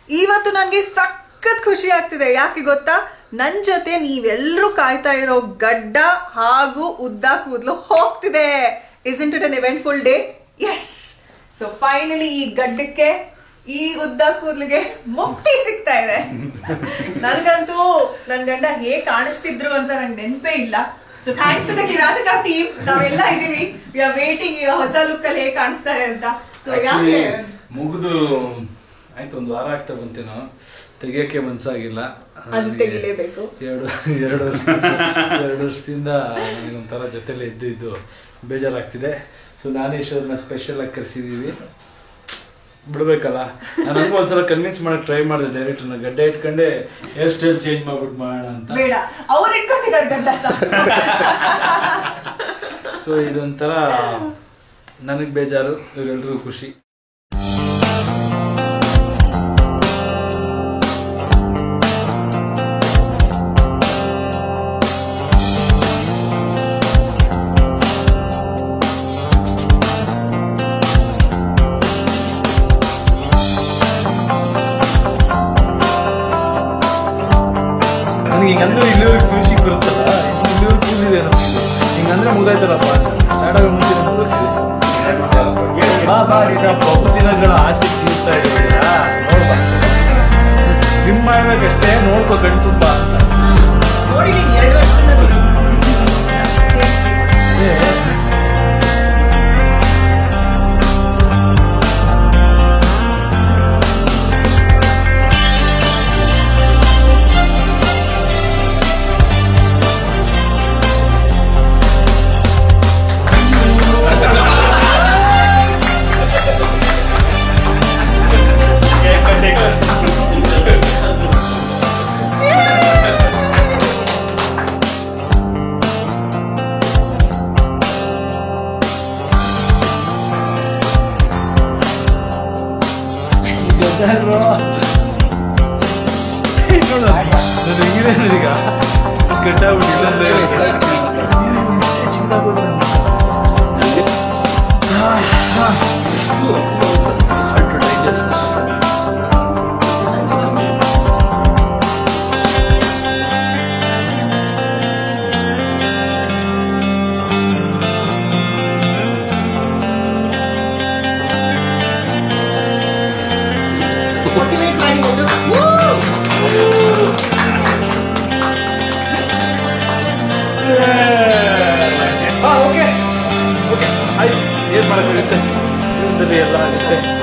ಇವತ್ತು ನನಗೆ ಸಖತ್ ಖುಷಿ ಆಗ್ತಿದೆ ಯಾಕೆ ಗೊತ್ತಾ ನನ್ನ ಜೊತೆ ನೀವೆಲ್ಲರೂ ಕಾಯ್ತಾ ಇರೋ ಗಡ್ಡ ಹಾಗೂ ಉದ್ದ ಕೂದಲು ಹೋಗ್ತಿದೆ isn't it an eventful day yes so finally ಈ ಗಡ್ಡಕ್ಕೆ ಈ ಉದ್ದ ಕೂದಲಿಗೆ ಮುಕ್ತಿ ಸಿಗ್ತಾ ಇದೆ ನನಗಂತೂ ನನ್ ಗಂಡ ಹೇಗ್ ಕಾಣಿಸ್ತಿದ್ರು ಅಂತ ನಂಗೆ ನೆನಪೇ ಇಲ್ಲ so thanks to the Kirataka team ನಾವೆಲ್ಲ ಇದೀವಿ ವಿ ಆರ್ ವೇಟಿಂಗ್ ಹೊಸ ಲುಕ್ ಅಲ್ಲಿ ಹೇಗ್ ಕಾಣಿಸ್ತಾರೆ ಅಂತ ಸೊ Actually, ಯಾಕೆ ಮುಗಿದು ಆಯ್ತು ಒಂದು ವಾರ ಆಗ್ತಾ ಬಂತೇನೋ ತೆಗಿಯಕ್ಕೆ ಮನ್ಸಾಗಿಲ್ಲ ಅದು ನನಗೆ ತೆಗಿಲೇಬೇಕು. ಎರಡು ಎರಡು ವರ್ಷ ಎರಡು ವರ್ಷದಿಂದ ನನಗೆ ಒಂಥರ ಜೊತೆಲೆ ಇದ್ದು ಇದ್ದು ಬೇಜಾರಾಗ್ತಿದೆ ಸೊ ನಾನೇಶ್ವರನ ಸ್ಪೆಷಲ್ ಆಗಿ ಕರೆಸಿದೀವಿ ಬಿಡ್ಬೇಕಲ್ಲ ನಾನು ಹಂಗೂ ಒಂದ್ಸಲ ಕನ್ವಿನ್ಸ್ ಮಾಡಕ್ ಟ್ರೈ ಮಾಡಿದೆ ಡೈರೆಕ್ಟರ್ನ ಗಡ್ಡೆ ಇಟ್ಕೊಂಡೆ ಹೇರ್ ಸ್ಟೈಲ್ ಚೇಂಜ್ ಮಾಡ್ಬಿಟ್ಟು ಮಾಡೋಣ ಅಂತ ಬೇಡ ಅವ್ರು ಇಟ್ಕೊಂಡಿದ್ದಾರೆ ಗಂಡ ಸಹ ಸೊ ಇದೊಂಥರ ನನಗೆ ಬೇಜಾರು ಇವರೆಲ್ರಿಗೂ ಖುಷಿ ನನಗೆ ಹಿಂಗಂದ್ರೆ ಇಲ್ಲಿವರೆಗೆ ಖುಷಿ ಬರುತ್ತಲ್ಲ ಇಲ್ಲಿವರೆಗೆ ಕೂದಿದೆ ನಮಗೆ ಹಿಂಗಂದ್ರೆ ಮುಗ್ದಾಯ್ತಲ್ಲಪ್ಪ ಸ್ಟಾರ್ಟ್ ಆಗೋ ಮುಂಚೆ ಮುಗಿಸ್ತೀವಿ ಬಾ ಬಾ ಈಗ ಬಹು ದಿನಗಳ ಆಸೆ ತೀರ್ತಾ ಇದೀಯಾ ನೋಡ್ಬಾ ಜಿಮ್ ಮಾಡ್ಬೇಕಷ್ಟೇ ನೋಡ್ಕೋ ಕಣ್ ತುಂಬಾ ಅಂತ ನೋಡಿದೀನಿ ಎರಡು ವರ್ಷದಿಂದ ನೋಡಿದೀನಿ. ಗೊತ್ತಾದ್ರು ನೋಡು ನಾನು ಹೆಂಗಿದೆ ಅಂದ್ರೆ ಈಗ ಕೆಟ್ಟಾಗ್ಬಿಟ್ಟಿಲ್ಲ ಅಂದ್ರೆ hard to digest. ಮೋಟಿವೇಟ್ ಮಾಡಿ ಎಲ್ರು. ಹಾ ಓಕೆ ಓಕೆ ಆಯ್ತು ಏನು ಮಾಡೋಕ್ಕಾಗುತ್ತೆ ಜೀವನದಲ್ಲಿ ಎಲ್ಲ ಆಗುತ್ತೆ